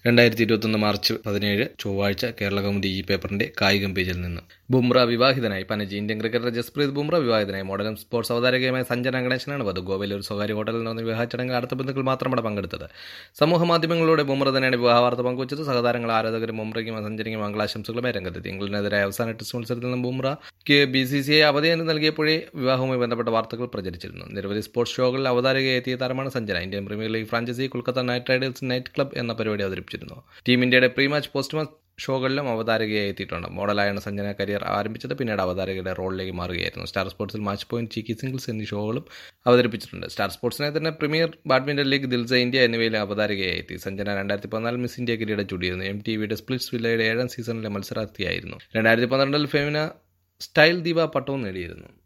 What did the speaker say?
രണ്ടായിരത്തി ഇരുപത്തൊന്ന് മാർച്ച് പതിനേഴ് ചൊവ്വാഴ്ച കേരള കൗമുദി ഈ പേപ്പറിന്റെ കായികം പേജിൽ നിന്ന് ബുംറ വിവാഹിതനായി പനജി ഇന്ത്യൻ ക്രിക്കറ്റർ ജസ്പ്രീത് ബുംറ വിവാഹിതനായി മോഡലും സ്പോർട്സ് അവതാരകയുമായ സഞ്ജന ഗണേശനാണ് വധു ഗോവയിലെ ഒരു സ്വകാര്യ ഹോട്ടലിൽ നടന്ന വിവാഹ ചടങ്ങിൽ അടുത്ത ബന്ധുക്കൾ മാത്രമാണ് പങ്കെടുത്തത് സമൂഹ മാധ്യമങ്ങളിലൂടെ ബുംറ തന്നെയാണ് വിവാഹ വാർത്ത പങ്കുവച്ചത് സഹതാരങ്ങൾ ആരാധകരും ബുംറയ്ക്കും സഞ്ജനയ്ക്കും മംഗളാശംസകളുമായി രംഗത്തെത്തി ഇംഗ്ലണ്ടിനെതിരായ അവസാന ടെസ്റ്റ് മത്സരത്തിൽ നിന്ന് ബുംറയ്ക്ക് ബി സി സി ഐ അവധി നൽകിയപ്പോഴേ വിവാഹവുമായി ബന്ധപ്പെട്ട വാർത്തകൾ പ്രചരിച്ചിരുന്നു നിരവധി സ്പോർട്സ് ഷോകളിൽ അവതാരകയായി എത്തിയ താരമാണ് Sanjana Indian Premier League franchise Kolkata Knight Riders Knight Club എന്ന പരിപാടി അവതരിപ്പിച്ചിരുന്നു ടീം ഇന്ത്യയുടെ പ്രീ മാച്ച് പോസ്റ്റ് മാച്ച് ഷോകളിലും അവതാരകയായി എത്തിയിട്ടുണ്ട് മോഡലായാണ് സഞ്ജന കരിയർ ആരംഭിച്ചത് പിന്നീട് അവതാരകയുടെ റോളിലേക്ക് മാറുകയായിരുന്നു സ്റ്റാർ സ്പോർട്സിൽ മാച്ച് പോയിന്റ് ചീക്കി സിംഗിൾസ് എന്നീ ഷോകളും അവതരിപ്പിച്ചിട്ടുണ്ട് സ്റ്റാർ സ്പോർട്സിനെ തന്നെ പ്രീമിയർ ബാഡ്മിന്റൺ ലീഗ് ദിൽസ ഇന്ത്യ എന്നിവയിൽ അവതാരകയായി എത്തി സഞ്ജന രണ്ടായിരത്തി പതിനാല് മിസ് ഇന്ത്യ കിരീടം ചൂടിയിരുന്നു എം ടി വിയുടെ സ്പ്ലിറ്റ്സ് വില്ലയുടെ ഏഴാം സീസണിലെ മത്സരാർത്ഥിയായിരുന്നു രണ്ടായിരത്തി പന്ത്രണ്ടിൽ ഫെമിന സ്റ്റൈൽ ദീപ പട്ടവും നേടിയിരുന്നു